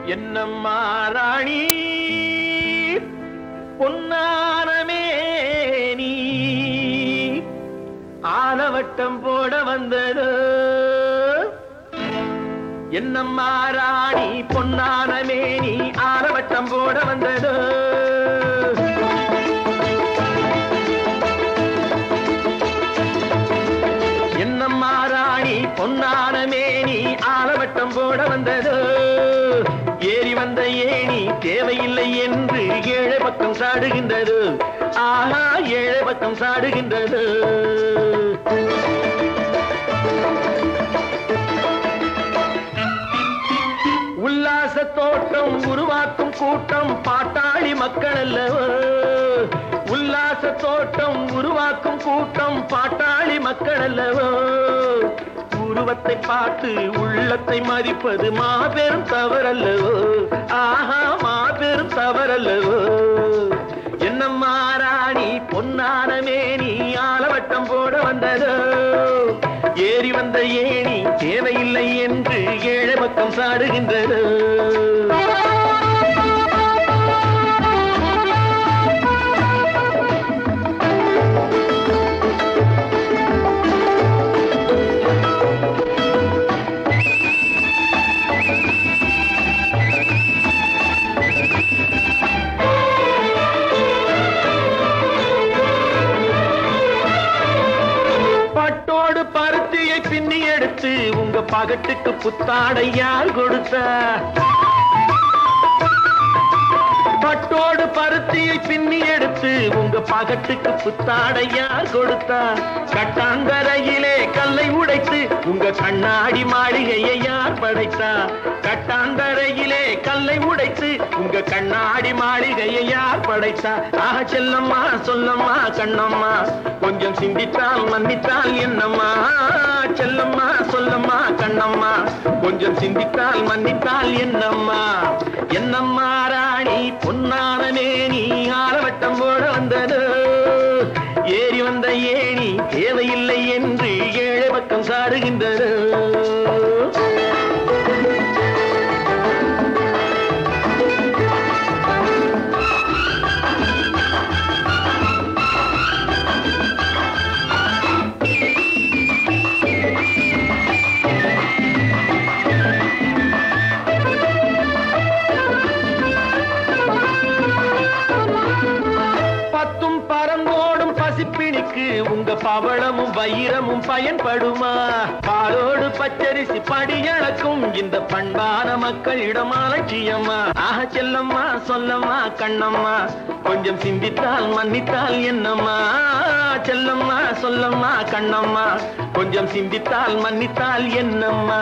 என்னம்மா ராணி பொன்னானமே நீ ஆலவட்டம் போட வந்தது என்னம்மா ராணி பொன்னானமே நீ ஆலவட்டம் போட வந்தது என்னம்மா ராணி பொன்னானமே நீ ஆலவட்டம் போட வந்தது ஏறி வந்த ஏணி தேவையில்லை என்று ஏழை பக்கம் சாடுகின்றது ஆஹா ஏழை பக்கம் சாடுகின்றது உல்லாச தோட்டம் உருவாக்கும் கூட்டம் பாட்டாளி மக்கள் அல்லவோ உல்லாச தோட்டம் உருவாக்கும் கூட்டம் பாட்டாளி மக்கள் அல்லவோ உருவத்தை பார்த்து உள்ளத்தை மதிப்பது மாபெரும் தவறல்லவோ ஆஹா மாபெரும் தவறல்லவோ என்னம்மா ராணி பொன்னானமே நீ ஆலவட்டம் போட வந்ததோ ஏறி வந்த ஏணி தேவையில்லை என்று ஏழை பக்கம் சாடுகின்றது பட்டோடு பருத்தியை பின்னி எடுத்து உங்க பகட்டுக்கு புத்தாடை யார் கொடுத்தா பட்டோடு பருத்தியை பின்னி எடுத்து உங்க பகட்டுக்கு புத்தாடை யார் கொடுத்தா கட்டாந்தரையிலே கல்லை உடைத்து உங்க கண்ணாடி மாளிகையை யார் படைத்தா கட்டாந்தரையிலே கல்லை உடைத்து உங்க கண்ணாடி மாளிகையை யார் படைத்தா ஆக செல்லம்மா சொல்லம்மா கண்ணம்மா கொஞ்சம் சிந்தித்தால் மன்னித்தால் என்னம்மா செல்லம்மா சொல்லம்மா கண்ணம்மா கொஞ்சம் சிந்தித்தால் மன்னித்தால் என்னம்மா என்னம்மா ராணி பொன்னானமே நீ ஆலவட்டம் போட வந்தது ஏறி வந்த ஏணி தேவையில்லை என்று ஏழை பக்கம் சாடுகின்றது பத்தும் பறந்தோடும் பசிப்பிணிக்கு உங்க பவளமும் வைரமும் பயன்படுமா பாலோடு பச்சரிசி படியளக்கும் இந்த பண்பான மக்களிடம் அலட்சியம்மா ஆக செல்லம்மா சொல்லம்மா கண்ணம்மா கொஞ்சம் சிந்தித்தால் மன்னித்தால் என்னம்மா செல்லம்மா சொல்லம்மா கண்ணம்மா கொஞ்சம் சிந்தித்தால் மன்னித்தால் என்னம்மா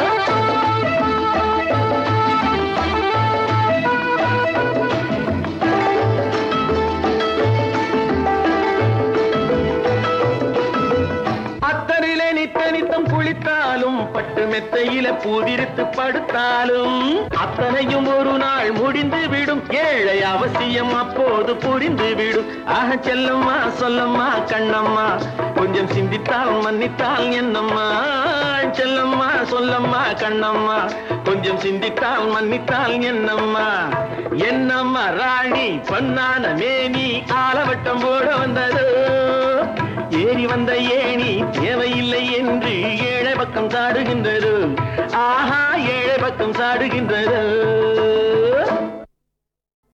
அத்தனிலே நித்த நித்தம் குளித்தாலும் பட்டு மெத்தையில பூதிரித்து படுத்தாலும் அத்தனையும் ஒரு நாள் முடிந்து விடும் ஏழை அவசியம் அப்போது புரிந்து விடும் ஆக செல்லம்மா சொல்லம்மா கண்ணம்மா கொஞ்சம் சிந்தித்தால் மன்னித்தால் என்னம்மா செல்லம்மா சொல்லம்மா கண்ணம்மா கொஞ்சம் சிந்தித்தால் மன்னித்தால் என்னம்மா என்னம்மா ராணி பொன்னான மேனி ஆலவட்டம் போட வந்தது ஏறி வந்த ஏணி தேவையில்லை என்று ஏழை பக்கம் சாடுகின்றது ஆஹா ஏழை பக்கம் சாடுகின்றது